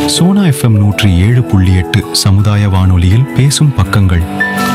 Sona FM நூற்றி ஏழு புள்ளி எட்டு சமுதாய வானொலியில் பேசும் பக்கங்கள்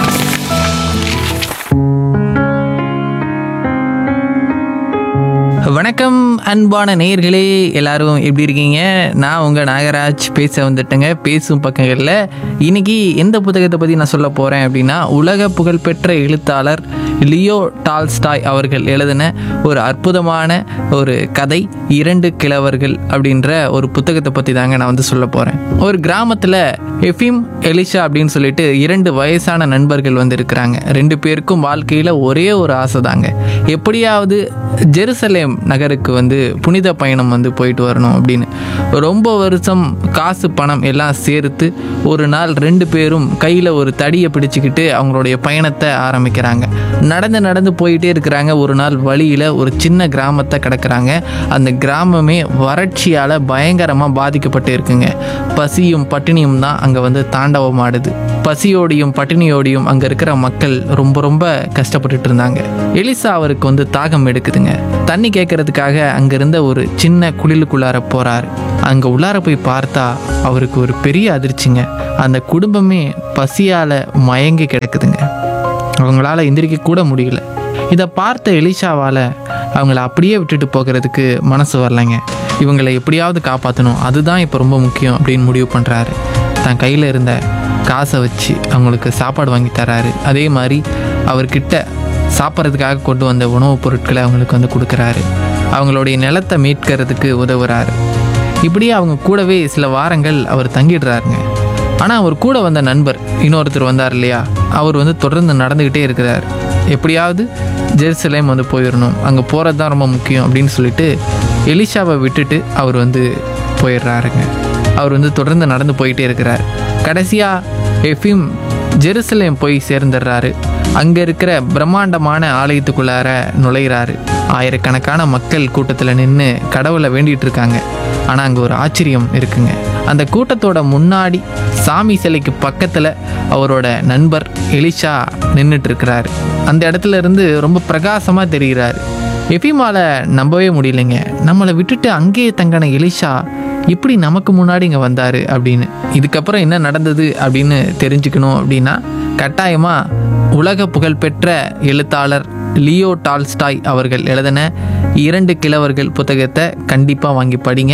வணக்கம் அன்பான நேயர்களே எல்லாரும் எப்படி இருக்கீங்க நான் உங்கள் நாகராஜ் பேச வந்துட்டேங்க பேசும் பக்கங்களில் இன்னைக்கு எந்த புத்தகத்தை பற்றி நான் சொல்ல போகிறேன் அப்படின்னா உலக புகழ்பெற்ற எழுத்தாளர் லியோ டால்ஸ்டாய் அவர்கள் எழுதின ஒரு அற்புதமான ஒரு கதை இரண்டு கிழவர்கள் அப்படின்ற ஒரு புத்தகத்தை பற்றி தாங்க நான் வந்து சொல்ல போகிறேன் ஒரு கிராமத்தில் எஃபிம் எலிஷா அப்படின்னு சொல்லிட்டு இரண்டு வயசான நண்பர்கள் வந்து இருக்கிறாங்க ரெண்டு பேருக்கும் வாழ்க்கையில் ஒரே ஒரு ஆசை தாங்க எப்படியாவது ஜெருசலேம் நகருக்கு வந்து புனித பயணம் வந்து போயிட்டு வரணும் அப்படின்னு ரொம்ப வருஷம் காசு பணம் எல்லாம் சேர்த்து ஒரு நாள் ரெண்டு பேரும் கையில் ஒரு தடியை பிடிச்சிக்கிட்டு அவங்களுடைய பயணத்தை ஆரம்பிக்கிறாங்க நடந்து நடந்து போயிட்டே இருக்கிறாங்க ஒரு நாள் வழியில் ஒரு சின்ன கிராமத்தை கிடக்குறாங்க அந்த கிராமமே வறட்சியால் பயங்கரமாக பாதிக்கப்பட்டு இருக்குங்க பசியும் பட்டினியும் தான் அங்கே வந்து தாண்டவமாடுது பசியோடையும் பட்டினியோடையும் அங்கே இருக்கிற மக்கள் ரொம்ப ரொம்ப கஷ்டப்பட்டுட்டு இருந்தாங்க எலிசா அவருக்கு வந்து தாகம் எடுக்குதுங்க தண்ணி கேட்கறதுக்காக அங்க இருந்த ஒரு சின்ன குளிலுக்குள்ளார போறாரு அங்க உள்ளார போய் பார்த்தா அவருக்கு ஒரு பெரிய அதிர்ச்சிங்க அந்த குடும்பமே பசியால மயங்கி கிடக்குதுங்க அவங்களால எந்திரிக்க கூட முடியல இதை பார்த்த எலிஷாவால் அவங்கள அப்படியே விட்டுட்டு போகிறதுக்கு மனசு வரலைங்க இவங்களை எப்படியாவது காப்பாற்றணும் அதுதான் இப்போ ரொம்ப முக்கியம் அப்படின்னு முடிவு பண்ணுறாரு தன் கையில் இருந்த காசை வச்சு அவங்களுக்கு சாப்பாடு வாங்கி தராரு அதே மாதிரி அவர்கிட்ட சாப்பிட்றதுக்காக கொண்டு வந்த உணவுப் பொருட்களை அவங்களுக்கு வந்து கொடுக்குறாரு அவங்களுடைய நிலத்தை மீட்கிறதுக்கு உதவுறாரு இப்படியே அவங்க கூடவே சில வாரங்கள் அவர் தங்கிடுறாருங்க ஆனால் அவர் கூட வந்த நண்பர் இன்னொருத்தர் வந்தார் இல்லையா அவர் வந்து தொடர்ந்து நடந்துக்கிட்டே இருக்கிறார் எப்படியாவது ஜெருசலேம் வந்து போயிடணும் அங்கே போகிறது தான் ரொம்ப முக்கியம் அப்படின்னு சொல்லிட்டு எலிஷாவை விட்டுட்டு அவர் வந்து போயிடுறாருங்க அவர் வந்து தொடர்ந்து நடந்து போயிட்டே இருக்கிறார் கடைசியாக எஃபிம் ஜெருசலேம் போய் சேர்ந்துடுறாரு அங்கே இருக்கிற பிரம்மாண்டமான ஆலயத்துக்குள்ளார நுழையிறாரு ஆயிரக்கணக்கான மக்கள் கூட்டத்தில் நின்று கடவுளை வேண்டிகிட்டு இருக்காங்க ஆனால் அங்கே ஒரு ஆச்சரியம் இருக்குங்க அந்த கூட்டத்தோட முன்னாடி சாமி சிலைக்கு பக்கத்தில் அவரோட நண்பர் எலிஷா நின்றுட்டு இருக்கிறாரு அந்த இடத்துல இருந்து ரொம்ப பிரகாசமாக தெரிகிறாரு எஃபிமால நம்பவே முடியலைங்க நம்மளை விட்டுட்டு அங்கேயே தங்கின எலிஷா இப்படி நமக்கு முன்னாடி இங்கே வந்தார் அப்படின்னு இதுக்கப்புறம் என்ன நடந்தது அப்படின்னு தெரிஞ்சுக்கணும் அப்படின்னா கட்டாயமாக உலக புகழ்பெற்ற எழுத்தாளர் லியோ டால்ஸ்டாய் அவர்கள் எழுதின இரண்டு கிழவர்கள் புத்தகத்தை கண்டிப்பாக வாங்கி படிங்க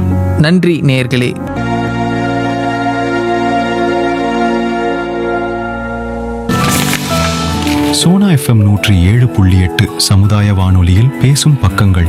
நன்றி நேயர்களே சோனா எஃப்எம் நூற்றி ஏழு புள்ளி எட்டு சமுதாய வானொலியில் பேசும் பக்கங்கள்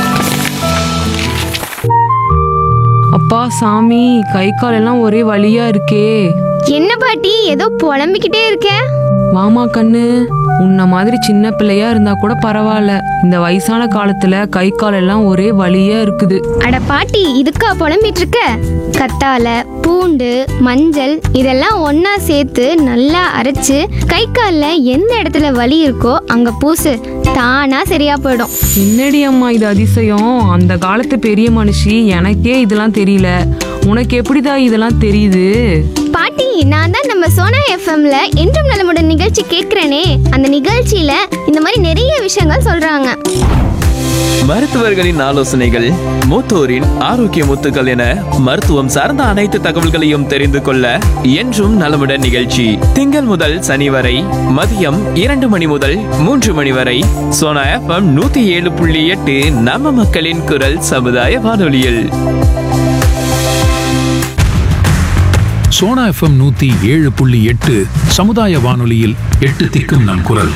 அப்பா சாமி கை கால் எல்லாம் ஒரே வலியா இருக்கே என்ன பாட்டி ஏதோ புலம்பிக்கிட்டே இருக்க மாமா கண்ணு உன்ன மாதிரி சின்ன பிள்ளையா இருந்தா கூட பரவாயில்ல இந்த வயசான காலத்துல கை கால் எல்லாம் ஒரே வலியா இருக்குது அட பாட்டி இதுக்கா புலம்பிட்டு இருக்க கத்தால பூண்டு மஞ்சள் இதெல்லாம் ஒண்ணா சேர்த்து நல்லா அரைச்சு கை கால்ல எந்த இடத்துல வலி இருக்கோ அங்க பூசு தானா சரியா போயிடும் என்னடி அம்மா இது அதிசயம் அந்த காலத்து பெரிய மனுஷி எனக்கே இதெல்லாம் தெரியல உனக்கு எப்படிதான் இதெல்லாம் தெரியுது பாட்டி நான் தான் நம்ம சோனா எஃப்எம்ல என்றும் நலமுடன் நிகழ்ச்சி கேட்கிறேனே அந்த நிகழ்ச்சியில இந்த மாதிரி நிறைய விஷயங்கள் சொல்றாங்க மருத்துவர்களின் ஆலோசனைகள் மூத்தோரின் ஆரோக்கிய முத்துக்கள் என மருத்துவம் சார்ந்த அனைத்து தகவல்களையும் தெரிந்து கொள்ள என்றும் நலமுடன் நிகழ்ச்சி திங்கள் முதல் சனி வரை மதியம் இரண்டு மணி முதல் மூன்று மணி வரை சோனா எஃப்எம் நூத்தி ஏழு புள்ளி எட்டு நம்ம மக்களின் குரல் சமுதாய வானொலியில் சோனா எஃப்எம் நூத்தி ஏழு புள்ளி எட்டு சமுதாய வானொலியில் எட்டு திக்கும் நம் குரல்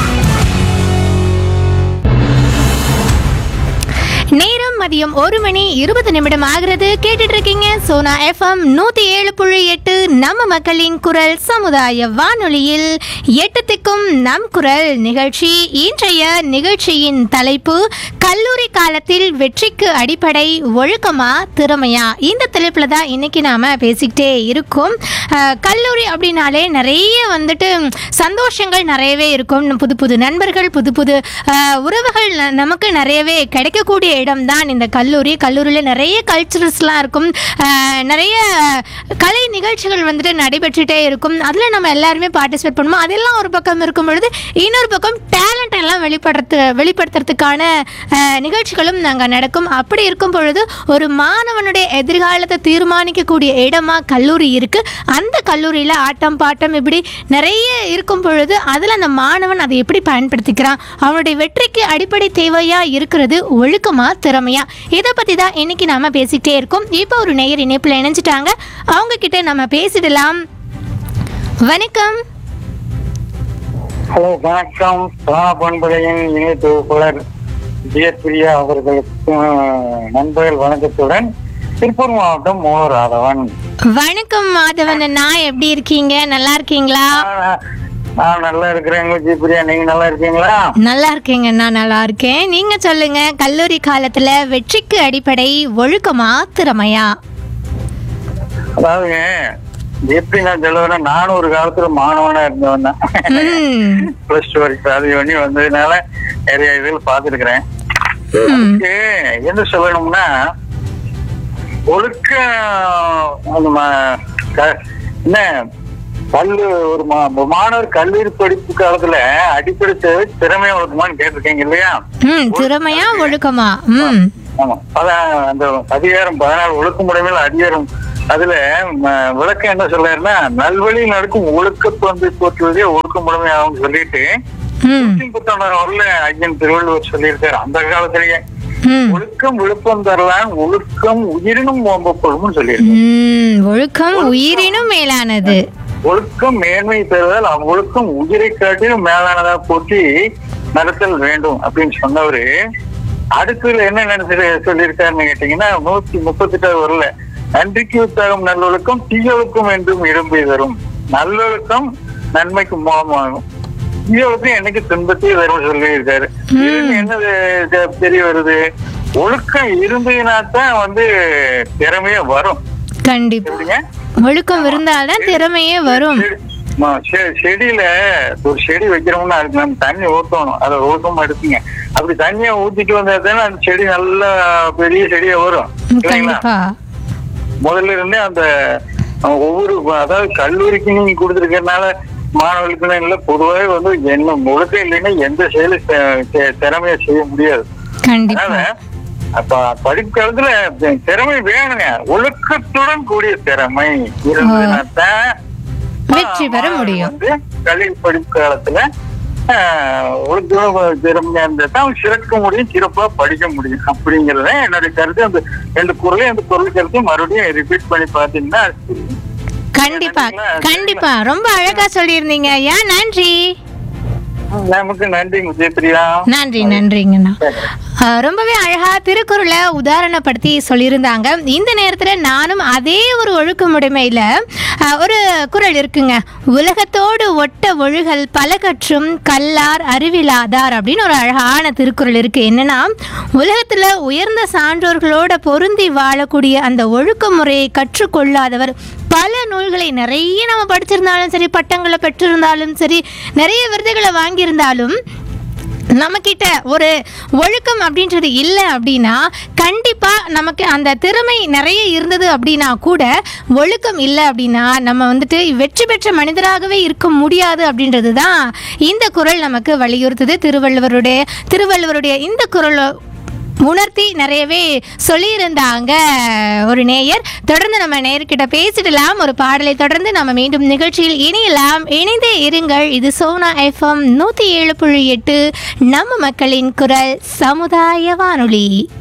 நேரம் மதியம் ஒரு மணி இருபது நிமிடம் ஆகிறது கேட்டுட்டு இருக்கீங்க சோனா எஃப்எம் நூத்தி ஏழு புள்ளி எட்டு நம்ம மக்களின் குரல் சமுதாய வானொலியில் எட்டு திக்கும் நம் குரல் நிகழ்ச்சி இன்றைய நிகழ்ச்சியின் தலைப்பு கல்லூரி காலத்தில் வெற்றிக்கு அடிப்படை ஒழுக்கமா திறமையா இந்த தலைப்புல தான் இன்னைக்கு நாம பேசிக்கிட்டே இருக்கோம் அஹ், கல்லூரி அப்படின்னாலே நிறைய வந்துட்டு சந்தோஷங்கள் நிறையவே இருக்கும் புது புது நண்பர்கள் புது புது அஹ், உறவுகள் ந- நமக்கு நிறையவே கிடைக்கக்கூடிய இடம் தான் தான் இந்த கல்லூரி கல்லூரியில் நிறைய கல்ச்சுரல்ஸ்லாம் இருக்கும் ஆஹ் நிறைய கலை நிகழ்ச்சிகள் வந்துட்டு நடைபெற்றுட்டே இருக்கும் அதில் நம்ம எல்லாருமே பார்ட்டிசிபேட் பண்ணுவோம் அதெல்லாம் ஒரு பக்கம் இருக்கும் பொழுது இன்னொரு பக்கம் டேலண்ட் எல்லாம் வெளிப்படுறது வெளிப்படுத்துறதுக்கான ஆஹ், நிகழ்ச்சிகளும் நாங்கள் நடக்கும் அப்படி இருக்கும் பொழுது ஒரு மாணவனுடைய எதிர்காலத்தை தீர்மானிக்கக்கூடிய இடமா கல்லூரி இருக்கு அந்த கல்லூரியில் ஆட்டம் பாட்டம் இப்படி நிறைய இருக்கும் பொழுது அதில் அந்த மாணவன் அதை எப்படி பயன்படுத்திக்கிறான் அவனுடைய வெற்றிக்கு அடிப்படை தேவையா இருக்கிறது ஒழுக்கமா திறமையா இதை பற்றி தான் இன்னைக்கு நாம பேசிக்கிட்டே இருக்கோம் இப்போ ஒரு நேயர் இணைப்பில் இணைஞ்சிட்டாங்க அவங்க கிட்ட நம்ம பேசிடலாம் வணக்கம் ஹலோ வணக்கம் சோனா பண்புடையின் இணைய தொகுப்பாளர் ஜெயப்பிரியா அவர்களுக்கு நண்பர்கள் வணக்கத்துடன் திருப்பூர் மாவட்டம் மோகர் ராதவன் வணக்கம் மாதவன் அண்ணா எப்படி இருக்கீங்க நல்லா இருக்கீங்களா நான் நான் நல்லா இருக்கிறேன் ஜெயப்பிரியா நீங்க நல்லா இருக்கீங்களா நல்லா இருக்கேங்க நான் நல்லா இருக்கேன் நீங்க சொல்லுங்க கல்லூரி காலத்துல வெற்றிக்கு அடிப்படை ஒழுக்கமா திறமையா அதாவது எப்படி நான் சொல்லுவேன்னா நானும் ஒரு காலத்துல மாணவனா இருந்தவன் தான் ம், பிளஸ் டூ வரைக்கும் அது பண்ணி வந்ததுனால நிறைய இதில் பார்த்துருக்கிறேன் அதுக்கு என்ன சொல்லணும்னா ஒழுக்க அந்த ம- க- என்ன கல்லு ஒரு மா- மாணவர் கல்லூரி படிப்பு காலத்துல அடிப்படை தேவை திறமை ஒழுக்கமான்னு கேட்டிருக்கீங்க இல்லையா ம் திறமையா ஒழுக்கமா ம் ஆமா அதான் அந்த அதிகாரம் பதினாறு ஒழுக்கமுடைமையில் அதிகாரம் அதுல ம, விளக்கம் என்ன சொல்றாருன்னா நல்வழி நடக்கும் ஒழுக்கப்பந்து போற்றுவதே ஒழுக்கமுடைமை ஆகும் சொல்லிட்டு ம் புத்தகம் வரல ஐயன் திருவள்ளுவர் சொல்லியிருக்காரு அந்த காலத்திலேயே ம் ஒழுக்கம் விழுப்பம் தரலாம் ஒழுக்கம் உயிரினும் ஓம்பப்படும் சொல்லியிருக்காரு ம், ஒழுக்கம் உயிரினும் மேலானது ஒழுக்கம் மேன்மை பெறுவதால் அவ்வொழுக்கம் உயிரை காட்டிலும் மேலானதா போற்றி நடத்தல் வேண்டும் அப்படின்னு சொன்னவரு அடுத்ததுல என்ன நினைச்சு சொல்லியிருக்காருன்னு கேட்டீங்கன்னா நூத்தி முப்பத்தி எட்டாவது வரல நன்றிக்கு உத்தாகும் நல்லொழுக்கம் தீயொழுக்கம் என்றும் இரும்பி தரும் நல்லொழுக்கம் நன்மைக்கு மோகமாகும் தீயொழுக்கம் என்னைக்கு துன்பத்தையே வரும் சொல்லியிருக்காரு இதுல என்ன தெ- தெரிய வருது ஒழுக்கம் இருந்ததுன்னா தான் வந்து திறமையே வரும் கண்டிப்பா எப்படிங்க ஒழுக்கம் இருந்தால்தான் திறமையே வரும் ஆமா, செ- செடியில ஒரு செடி வைக்கிறோம்னா அதுக்கு நம்ம தண்ணி ஊத்தணும் அதை ஊத்தமா எடுத்துங்க அப்படி தண்ணியை ஊத்திட்டு வந்தா தானே அந்த செடி நல்ல பெரிய செடியா வரும் இல்லைங்களா கண்டிப்பா முதல்ல இருந்தே அந்த அஹ், ஒவ்வொரு அதாவது கல்லூரிக்கு நீங்க கொடுத்துருக்கறனால மாணவர்களுக்கு இல்ல பொதுவாகவே வந்து என்ன ஒழுக்கம் இல்லைன்னா எந்த செயலும் தெ- தெ- திறமையா செய்ய முடியாது கண்டிப்பா அதனால அப்ப படிப்பு காலத்துல தி- திறமை வேணுங்க ஒழுக்கத்துடன் கூடிய திறமை இருந்ததுன்னா தான் வெற்றி பெற முடியும் வந்து கல்வி படிப்பு காலத்துல ஆஹ், ஒழுக்கம் திறமையா இருந்தா தான் சிறக்க முடியும் சிறப்பா படிக்க முடியும் அப்படிங்கறத என்னுடைய கருத்து அந்த ரெண்டு குரலையும் அந்த குரல் கருத்தையும் மறுபடியும் ரிப்பீட் பண்ணி பாத்தீங்கன்னா கண்டிப்பா கண்டிப்பா ரொம்ப அழகா சொல்லியிருந்தீங்க ஐயா நன்றி நமக்கு நன்றி விஜயபிரியா நன்றி நன்றிங்கண்ணா அஹ், ரொம்பவே அழகா திருக்குறளை உதாரணப்படுத்தி சொல்லியிருந்தாங்க இந்த நேரத்தில் நானும் அதே ஒரு ஒழுக்கமுடைமையில் ஒரு குறள் இருக்குங்க உலகத்தோடு ஒட்ட ஒழுகல் பலகற்றும் கல்லார் அறிவிலாதார் அப்படின்னு ஒரு அழகான திருக்குறள் இருக்கு என்னன்னா உலகத்தில் உயர்ந்த சான்றோர்களோட பொருந்தி வாழக்கூடிய அந்த ஒழுக்க முறையை கற்றுக்கொள்ளாதவர் பல நூல்களை நிறைய நம்ம படிச்சிருந்தாலும் சரி பட்டங்களை பெற்றிருந்தாலும் சரி நிறைய விருதுகளை வாங்கியிருந்தாலும் நம்மக்கிட்ட ஒரு ஒழுக்கம் அப்படின்றது இல்லை அப்படின்னா கண்டிப்பாக நமக்கு அந்த திறமை நிறைய இருந்தது அப்படின்னா கூட ஒழுக்கம் இல்லை அப்படின்னா நம்ம வந்துட்டு வெற்றி பெற்ற மனிதராகவே இருக்க முடியாது அப்படின்றது தான் இந்த குறள் நமக்கு வலியுறுத்துது திருவள்ளுவருடைய திருவள்ளுவருடைய இந்த குறள் உணர்த்தி நிறையவே சொல்லியிருந்தாங்க ஒரு நேயர் தொடர்ந்து நம்ம நேயர்கிட்ட பேசிடலாம் ஒரு பாடலை தொடர்ந்து நம்ம மீண்டும் நிகழ்ச்சியில் இணையலாம் இணைந்தே இருங்கள் இது சோனா எஃப்எம் நூற்றி ஏழு புள்ளி எட்டு நம்ம மக்களின் குரல் சமுதாய வானொலி